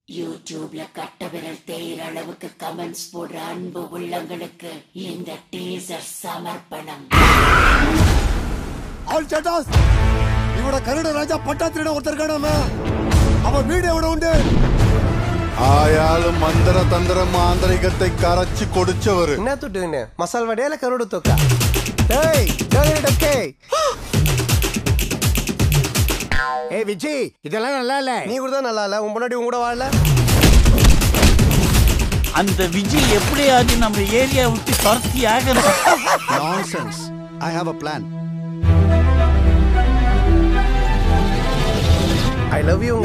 யூடியூப்ல கட்ட விரல் தேயிற அளவுக்கு கமெண்ட்ஸ் போடுற அன்பு உள்ளங்களுக்கு இந்த டீசர் சமர்ப்பணம் ஆல் சேட்டாஸ் இவட கருட ராஜா பட்டாத்திரிட ஒருத்தர் இருக்கானாமே அவன் வீடு எവിടെ உண்டு ആയാലും മന്ത്രതന്ത്ര മാന്ത്രികത്തെ കറച്ചു കൊടുച്ചവര് என்ன துட்டுன்னு மசால் வடையால கருடு தொக்கா டேய் டேய் டேய் ஏய் விஜி இதெல்லாம் நல்லா இல்ல நீ கூட தான் நல்லா இல்ல உன் முன்னாடி உன் கூட வாழல அந்த விஜய் எப்படியாவது நம்ம ஏரியா விட்டு துரத்தி ஆகணும் nonsense I have a plan I love you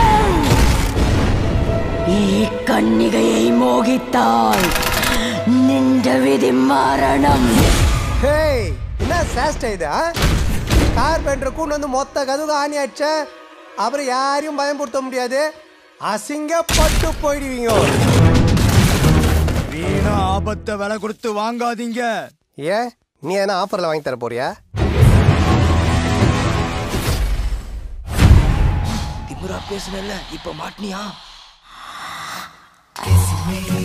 ഈ കണ്ണികയെ മോഹിത്താൽ നിന്റെ വിധി മരണം ஹேய் என்ன சேஷ்ட இது கார்பெண்டர் கூண்டு வந்து மொத்த கதவு ஆணி அடிச்ச அப்புறம் யாரையும் பயன்படுத்த முடியாது அசிங்கப்பட்டு போயிடுவீங்க வீணா ஆபத்தை விலை கொடுத்து வாங்காதீங்க ஏன் நீ என்ன ஆஃபர்ல வாங்கி தர போறியா திமுறா பேசுனல இப்ப மாட்டினியா As me